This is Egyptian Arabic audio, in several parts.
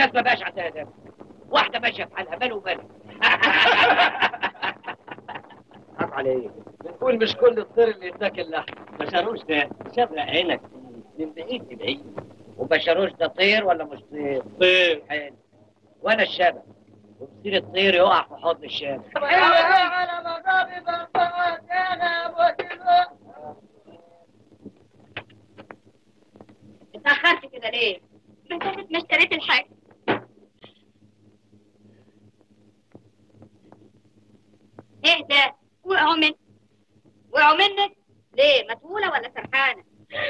والناس ما بقاش عندها دم واحده ماشيه في حالها ماله وماله حق عليك بنقول مش كل الطير اللي يتاكل لحم بشروش ده شبرق عينك من بعيد لبعيد وبشروش ده طير ولا مش طير؟ طير حلو وانا الشبك وبصير الطير يقع في حضن الشبك اتأخرت كده ليه؟ مسافة ما اشتريت الحاجة ايه ده؟ وقعوا من وقعوا منك؟ ليه؟ مسؤولة ولا سرحانة؟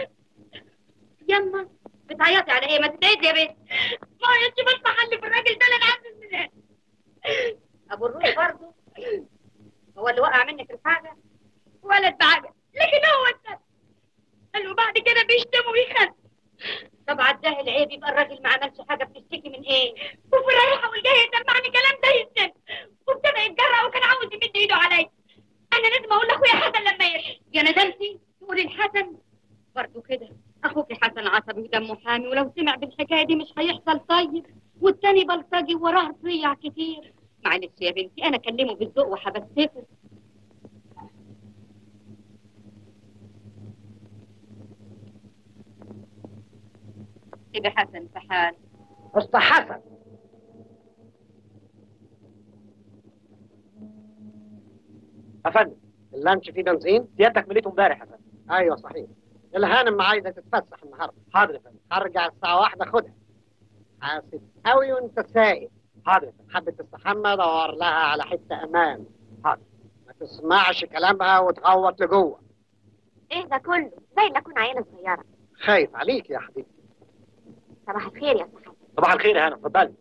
يما بتعيطي على ايه؟ ما تتعدي يا بنت ما انت بس محل في الراجل ده اللي انا عامل منين؟ ابو الروي برضه هو اللي وقع منك الحاجة؟ ولد بحاجة لكن هو السبب قال له بعد كده بيشتم ويخن طب عداه العيب يبقى الراجل ما عملش حاجه بتشتكي من ايه؟ وفي رايحه والجاي يسمعني كلام زي السن وابتدى يتجرأ وكان عاوز يمد ايده عليا انا لازم اقول لاخويا حسن لما يرجع يا ندمتي تقولي لحسن برضه كده اخوك حسن عصبي ودمه حامي ولو سمع بالحكايه دي مش هيحصل طيب والتاني بلطجي وراه صيع كتير معلش يا بنتي انا اكلمه بالذوق وهبسطه كده حسن في حال اسطى حسن يا فندم اللانش فيه بنزين سيادتك مليته امبارح يا فندم ايوه صحيح الهانم عايزه تتفسح النهارده حاضر يا فندم هرجع الساعه واحدة خدها حاسب قوي وانت سايق حاضر يا فندم حابب تستحمى دور لها على حته امان حاضر ما تسمعش كلامها وتغوط لجوه ايه ده كله زي اللي اكون عيله صغيره خايف عليك يا حبيبتي صباح الخير يا صاحبي صباح الخير يا هانم اتفضلي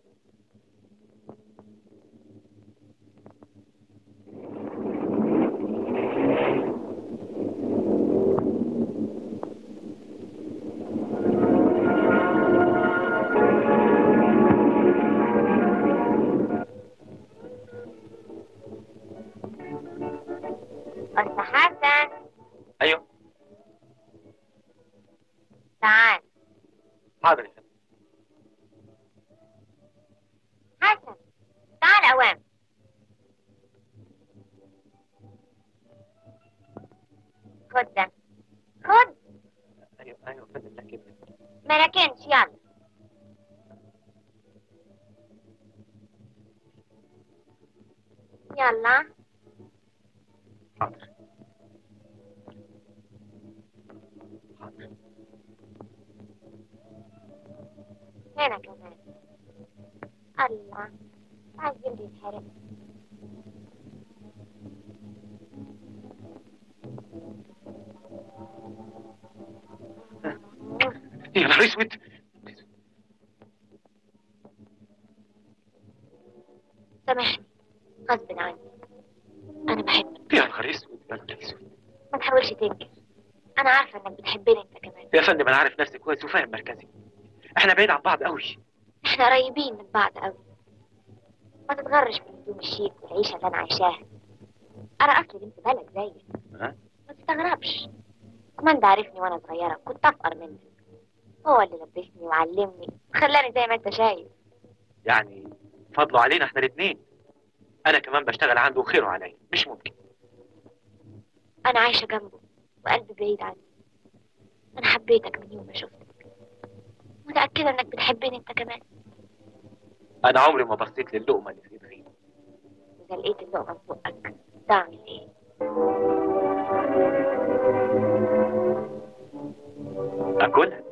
أستاذ حسن ايوه تعال حاضر يا فندم حسن تعال أوام خد ده خد ايوه ايوه يا فندم لكن ما ركنش يلا يلا حاضر حاضر هنا كمان الله عايز جلدي يتحرق يا نهار اسود سامحني غصب عني أنا بحبك يا نهار اسود يا نهار اسود ما تحاولش تنكر أنا عارفة إنك بتحبني أنت كمان يا فندم انا عارف نفسي كويس وفاهم مركزي احنا بعيد عن بعض قوي إحنا قريبين من بعض أوي ما تتغرش بالهدوم الشيك والعيشة اللي أنا عايشاها أنا أصلي بنت بلد زيك ها؟ ما تستغربش كمان ده عرفني وأنا صغيرة كنت أفقر منك هو اللي لبسني وعلمني وخلاني زي ما أنت شايف يعني فضله علينا احنا الاثنين انا كمان بشتغل عنده وخيره عليا مش ممكن أنا عايشة جنبه وقلبي بعيد عنه أنا حبيتك من يوم ما شفتك متأكدة إنك بتحبني أنت كمان انا عمري ما بصيت للقمه اللي في ايد غيري إذا لقيت اللقمة في بقك تعمل إيه؟ اكلها